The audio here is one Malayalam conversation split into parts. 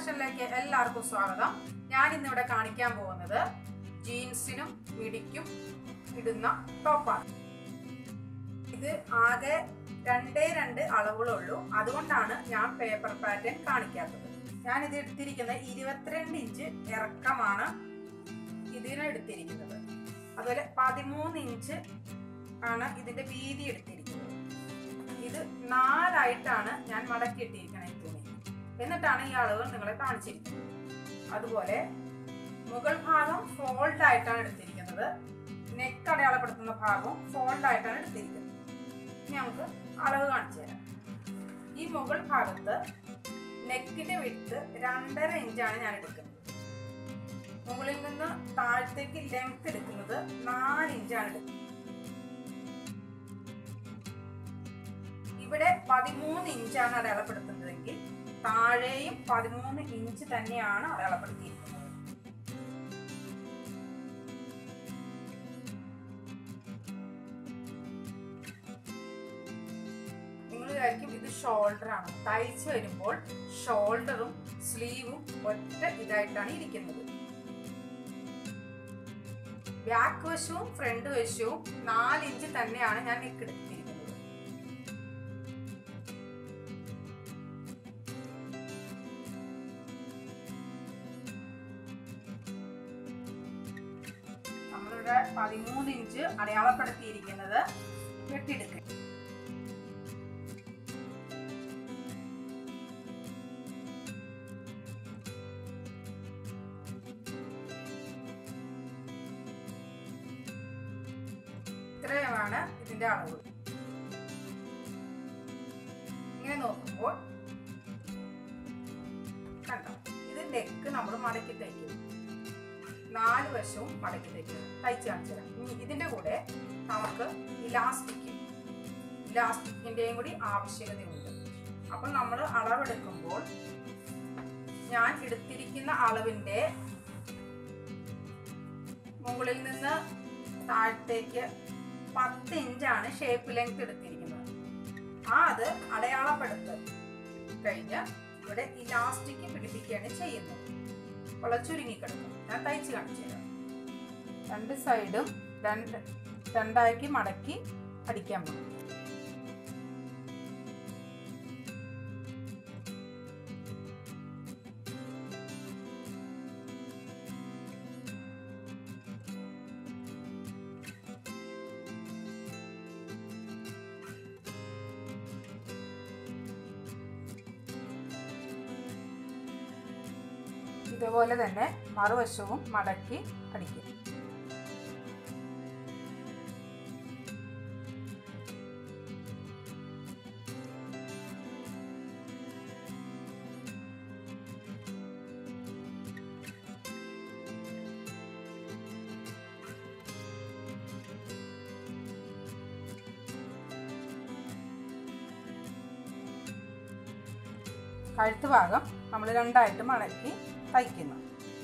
ഫാഷനിലേക്ക് എല്ലാവർക്കും സ്വാഗതം ഞാൻ ഇന്നിവിടെ കാണിക്കാൻ പോകുന്നത് ജീൻസിനും മിടിക്കും ഇടുന്ന ടോപ്പാണ് ഇത് ആകെ രണ്ടേ രണ്ട് അളവുകളുള്ളൂ അതുകൊണ്ടാണ് ഞാൻ പേപ്പർ പാറ്റേൺ കാണിക്കാത്തത് ഞാൻ ഇത് എടുത്തിരിക്കുന്നത് ഇരുപത്തിരണ്ട് ഇഞ്ച് ഇറക്കമാണ് ഇതിന് എടുത്തിരിക്കുന്നത് അതുപോലെ പതിമൂന്ന് ഇഞ്ച് ആണ് ഇതിന്റെ വീതി എടുത്തിരിക്കുന്നത് ഇത് നാലായിട്ടാണ് ഞാൻ മടക്കിയിട്ടിരിക്കുന്നത് ഈ തുണി എന്നിട്ടാണ് ഈ അളവ് നിങ്ങളെ കാണിച്ചിരിക്കുന്നത് അതുപോലെ മുകൾ ഭാഗം ഫോൾഡ് ആയിട്ടാണ് എടുത്തിരിക്കുന്നത് നെക്ക് അടയാളപ്പെടുത്തുന്ന ഭാഗവും ഫോൾഡ് ആയിട്ടാണ് എടുത്തിരിക്കുന്നത് ഇനി നമുക്ക് അളവ് കാണിച്ചു തരാം ഈ മുകൾ ഭാഗത്ത് നെക്കിന്റെ വിട്ട് രണ്ടര ഇഞ്ചാണ് ഞാൻ എടുക്കുന്നത് മുകളിൽ നിന്ന് താഴത്തേക്ക് ലെങ്ത് എടുക്കുന്നത് നാല് ഇഞ്ചാണ് എടുക്കുന്നത് ഇവിടെ പതിമൂന്ന് ഇഞ്ചാണ് അടയാളപ്പെടുത്തുന്നതെങ്കിൽ താഴെയും പതിമൂന്ന് ഇഞ്ച് തന്നെയാണ് അടയാളപ്പെടുത്തിയിരിക്കുന്നത് നിങ്ങൾ വിചാരിക്കും ഇത് ഷോൾഡർ ആണ് തയ്ച്ച് വരുമ്പോൾ ഷോൾഡറും സ്ലീവും ഒറ്റ ഇതായിട്ടാണ് ഇരിക്കുന്നത് ബാക്ക് വശവും ഫ്രണ്ട് വശവും നാല് ഇഞ്ച് തന്നെയാണ് ഞാൻ നെക്ക് എടുത്തിരിക്കുന്നത് നമ്മളിവിടെ പതിമൂന്ന് ഇഞ്ച് അടയാളപ്പെടുത്തിയിരിക്കുന്നത് വെട്ടിയെടുക്കുക ഇത്രയുമാണ് ഇതിന്റെ അളവ് ഇങ്ങനെ നോക്കുമ്പോൾ കണ്ടോ ഇത് നെക്ക് നമ്മൾ മടക്കി തയ്ക്കും നാല് വശവും മടക്കി തയ്ക്കും തയ്ച്ച് കാണിച്ചു തരാം ഇനി ഇതിന്റെ കൂടെ നമുക്ക് ഇലാസ്റ്റിക് ഇലാസ്റ്റിക്കിന്റെയും കൂടി ആവശ്യകതയുണ്ട് അപ്പം നമ്മൾ അളവെടുക്കുമ്പോൾ ഞാൻ എടുത്തിരിക്കുന്ന അളവിന്റെ മുകളിൽ നിന്ന് താഴത്തേക്ക് പത്ത് ഇഞ്ചാണ് ഷേപ്പ് ലെങ്ത് എടുത്തിരിക്കുന്നത് ആ അത് അടയാളപ്പെടുത്ത് കഴിഞ്ഞ് ഇവിടെ ഇലാസ്റ്റിക് പിടിപ്പിക്കുകയാണ് ചെയ്യുന്നത് ഉള്ള ചുരുങ്ങിക്കിടക്കും ഞാൻ തയ്ച്ച് കാണിച്ചു തരാം രണ്ട് സൈഡും രണ്ട് രണ്ടാക്കി മടക്കി അടിക്കാൻ പോകും ഇതുപോലെ തന്നെ മറുവശവും മടക്കി അടിക്കും കഴുത്ത് ഭാഗം നമ്മൾ രണ്ടായിട്ട് മടക്കി തയ്ക്കുന്നു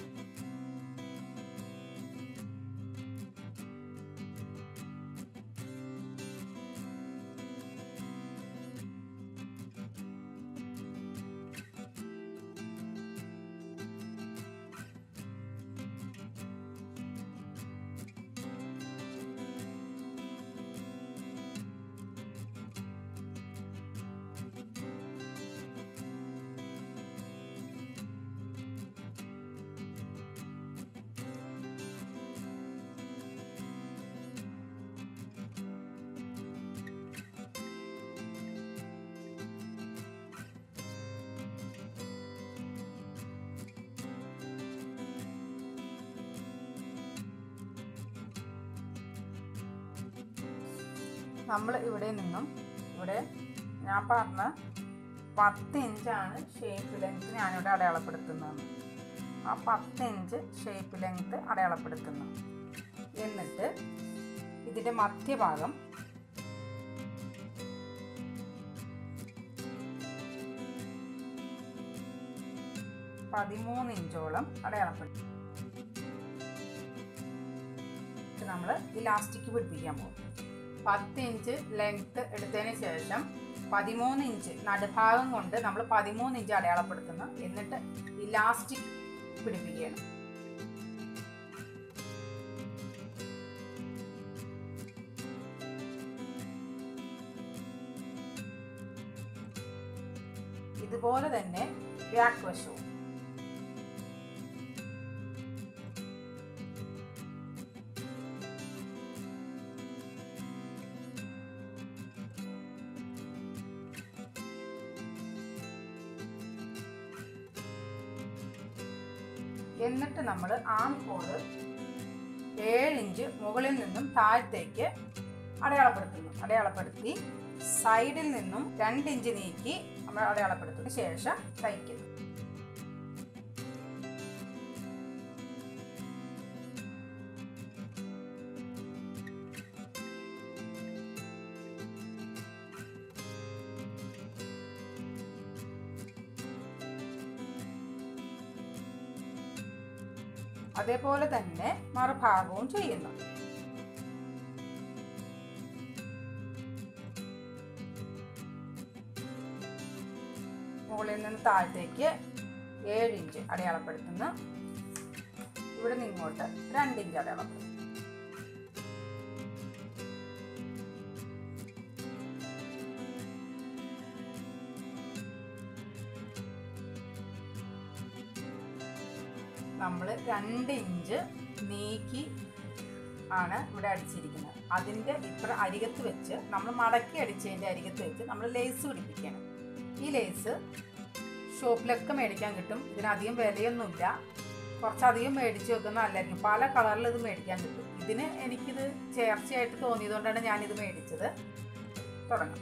നമ്മൾ ഇവിടെ നിന്നും ഇവിടെ ഞാൻ പറഞ്ഞ പത്ത് ഇഞ്ചാണ് ഷേപ്പ് ലെങ്ത് ഞാനിവിടെ അടയാളപ്പെടുത്തുന്നത് ആ പത്ത് ഇഞ്ച് ഷേപ്പ് ലെങ്ത് അടയാളപ്പെടുത്തുന്നു എന്നിട്ട് ഇതിൻ്റെ മധ്യഭാഗം പതിമൂന്ന് ഇഞ്ചോളം അടയാളപ്പെടുത്തും നമ്മൾ ഇലാസ്റ്റിക് പിടിപ്പിക്കാൻ പോകും പത്ത് ഇഞ്ച് ലെങ്ത് എടുത്തതിന് ശേഷം പതിമൂന്ന് ഇഞ്ച് നടുഭാഗം കൊണ്ട് നമ്മൾ പതിമൂന്ന് ഇഞ്ച് അടയാളപ്പെടുത്തുന്നു എന്നിട്ട് ഇലാസ്റ്റിക് പിടിപ്പിക്കുകയാണ് ഇതുപോലെ തന്നെ ബാക്ക് വശവും എന്നിട്ട് നമ്മൾ ആം ഹോള് ഏഴ് ഇഞ്ച് മുകളിൽ നിന്നും താഴത്തേക്ക് അടയാളപ്പെടുത്തുന്നു അടയാളപ്പെടുത്തി സൈഡിൽ നിന്നും രണ്ട് ഇഞ്ച് നീക്കി നമ്മൾ അടയാളപ്പെടുത്തുന്ന ശേഷം തയ്ക്കുന്നു അതേപോലെ തന്നെ മറുഭാഗവും ചെയ്യുന്നു മുകളിൽ നിന്ന് താഴത്തേക്ക് ഏഴ് ഇഞ്ച് അടയാളപ്പെടുത്തുന്നു ഇവിടെ നിന്ന് ഇങ്ങോട്ട് രണ്ട് ഇഞ്ച് അടയാളപ്പെടുത്തുന്നു നമ്മൾ രണ്ട് ഇഞ്ച് നീക്കി ആണ് ഇവിടെ അടിച്ചിരിക്കുന്നത് അതിൻ്റെ ഇപ്പുറ അരികത്ത് വെച്ച് നമ്മൾ മടക്കി അടിച്ചതിൻ്റെ അരികത്ത് വെച്ച് നമ്മൾ ലേസ് പിടിപ്പിക്കണം ഈ ലേസ് ഷോപ്പിലൊക്കെ മേടിക്കാൻ കിട്ടും ഇതിനധികം വിലയൊന്നുമില്ല കുറച്ചധികം മേടിച്ച് വെക്കുന്ന നല്ലതായിരിക്കും പല കളറിൽ ഇത് മേടിക്കാൻ കിട്ടും ഇതിന് എനിക്കിത് ചേർച്ചയായിട്ട് തോന്നിയതുകൊണ്ടാണ് ഞാനിത് മേടിച്ചത് തുടങ്ങാം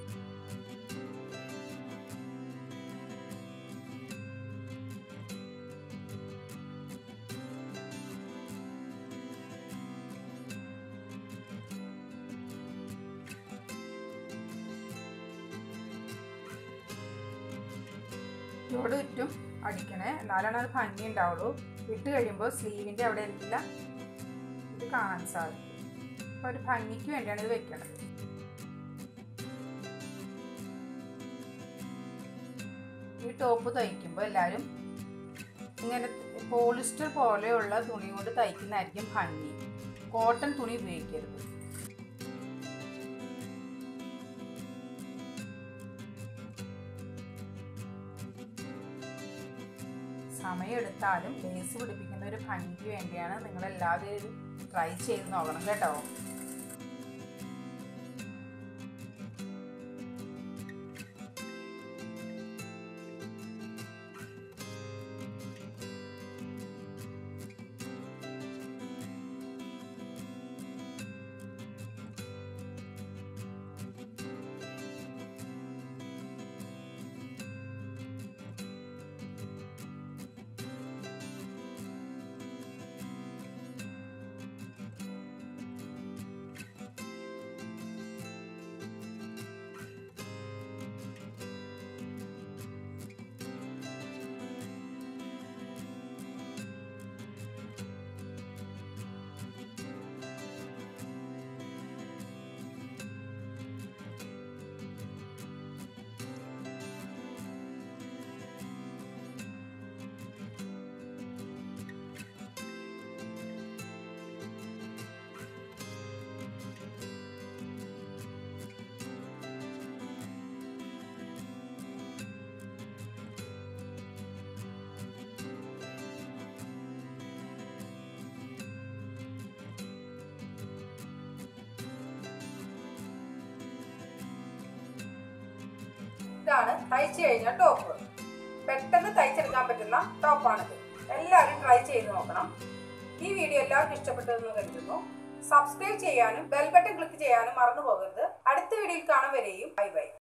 ഇവിടെ ചുറ്റും അടിക്കണേ എന്നാലാണ് അത് ഭംഗി ഉണ്ടാവുള്ളൂ ഇട്ട് കഴിയുമ്പോൾ സ്ലീവിൻ്റെ അവിടെ എല്ലാം ഇത് കാണാൻ സാധിക്കും അപ്പോൾ ഒരു ഭംഗിക്ക് വേണ്ടിയാണ് ഇത് വെക്കണത് ഈ ടോപ്പ് തയ്ക്കുമ്പോൾ എല്ലാവരും ഇങ്ങനെ പോളിസ്റ്റർ പോലെയുള്ള തുണി കൊണ്ട് തയ്ക്കുന്നതായിരിക്കും ഭംഗി കോട്ടൺ തുണി ഉപയോഗിക്കരുത് സമയമെടുത്താലും ലേസ് പിടിപ്പിക്കുന്ന ഒരു ഭംഗിക്ക് വേണ്ടിയാണ് നിങ്ങൾ എല്ലാവരും ട്രൈ ചെയ്ത് നോക്കണം കേട്ടോ ഇതാണ് തയ്ച്ചു കഴിഞ്ഞ ടോപ്പ് പെട്ടെന്ന് തയ്ച്ചെടുക്കാൻ പറ്റുന്ന ടോപ്പാണിത് എല്ലാവരും ട്രൈ ചെയ്ത് നോക്കണം ഈ വീഡിയോ എല്ലാവർക്കും ഇഷ്ടപ്പെട്ടതെന്ന് കരുതുന്നു സബ്സ്ക്രൈബ് ചെയ്യാനും ബെൽ ബട്ടൺ ക്ലിക്ക് ചെയ്യാനും മറന്നു പോകരുത് അടുത്ത വീഡിയോയിൽ കാണാൻ വരെയും ബൈ ബൈ